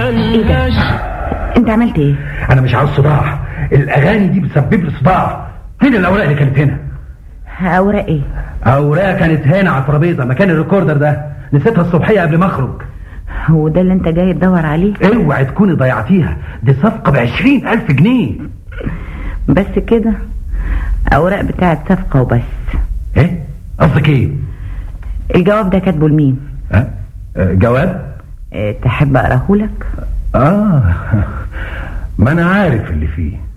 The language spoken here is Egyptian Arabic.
ايه ده انت عملت ايه انا مش عاوز صداع الاغاني دي بتسبب لي صداع فين الاوراق اللي كانت هنا اوراق ايه اوراق كانت هنا على الترابيزه مكان الريكوردر ده نسيتها الصبحيه قبل ما اخرج هو ده اللي انت جاي تدور عليه اوعي تكوني ضيعتيها دي صفقه بعشرين الف جنيه بس كده اوراق بتاعت صفقة وبس ايه قصدك ايه الجواب ده كاتبه لمين ها أه؟ جواب اه تحب اقراه لك اه ما انا عارف اللي فيه